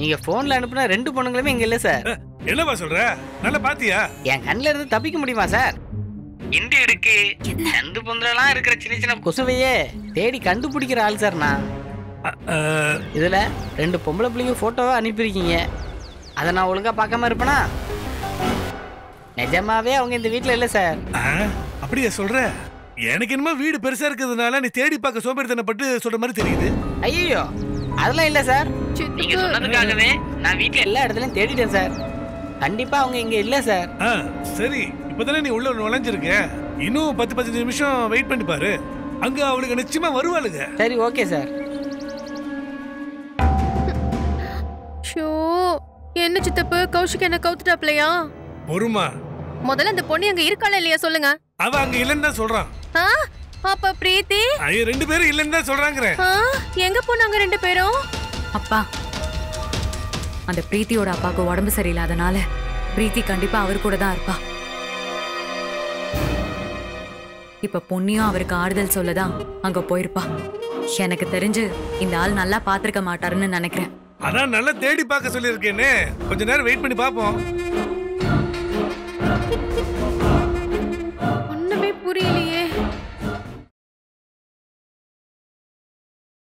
நீங்க போன்ல அனுப்புன ரெண்டு பொண்ணுங்களுமே இங்க இல்ல சார் என்னப்பா சொல்ற நல்லா பாத்தியா என் கண்ணுல இருந்து தப்பிக்க முடியுமா சார் இண்டி இருக்கு நந்து பொந்தரெல்லாம் இருக்கிற சின்ன சின்ன கொசுவையே தேடி கண்டுபிடிக்கிற ஆள் சார் நான் அ- அஹ், இதுல ரெண்டு பொம்பளை பிள்ளைங்க போட்டோவை அனுப்பியிருக்கீங்க அதை நான் ஒழுங்கா பார்க்காம இருப்பேனா நிஜமாவே அவங்க இந்த வீட்ல இல்ல சார் ஆ, அப்படியா சொல்ற எனக்கு என்னமோ வீடு பெருசா இருக்கிறதுனால நீ தேடி பார்க்க சோம்பேறித்தனப்பட்டு சொல்ற மாதிரி தெரியுது ஐயோ அதெல்லாம் இல்ல சார் சித்தப்பு. நீங்க சொன்னதுக்காகவே நான் வீட்ல எல்லா இடத்துலயும் தேடிட்டேன் சார் கண்டிப்பா அவங்க இங்க இல்ல சார் ஆ சரி இப்பதானே நீ உள்ள நுழைஞ்சிருக்க இன்னும் பத்து பதினஞ்சு நிமிஷம் வெயிட் பண்ணி பாரு அங்க அவளுக்கு நிச்சயமா வருவாளுங்க சரி ஓகே சார் ஷோ என்ன சித்தப்பு கௌஷிக் என்ன கவுத்துட்டாப்லையா பொறுமா முதல்ல அந்த பொண்ணு அங்க இருக்காளா இல்லையா சொல்லுங்க அவ அங்க இல்லைன்னு தான் சொல்றான் ஆ அப்ப பிரீத்தி ஐயோ ரெண்டு பேரும் இல்லைன்னு தான் சொல்றாங்கிறேன் ஆ எங்க போனாங்க ரெண்டு பேரும் அப்பா அந்த பிரீத்தியோட அப்பாவுக்கு உடம்பு சரியில்லாதனால பிரீத்தி கண்டிப்பா அவர் கூட தான் இருப்பா இப்ப பொன்னியும் அவருக்கு ஆறுதல் சொல்லதான் அங்க போயிருப்பா எனக்கு தெரிஞ்சு இந்த ஆள் நல்லா பாத்திருக்க மாட்டாருன்னு நினைக்கிறேன் அதான் நல்லா தேடி பார்க்க சொல்லியிருக்கேனே கொஞ்ச நேரம் வெயிட் பண்ணி பார்ப்போம்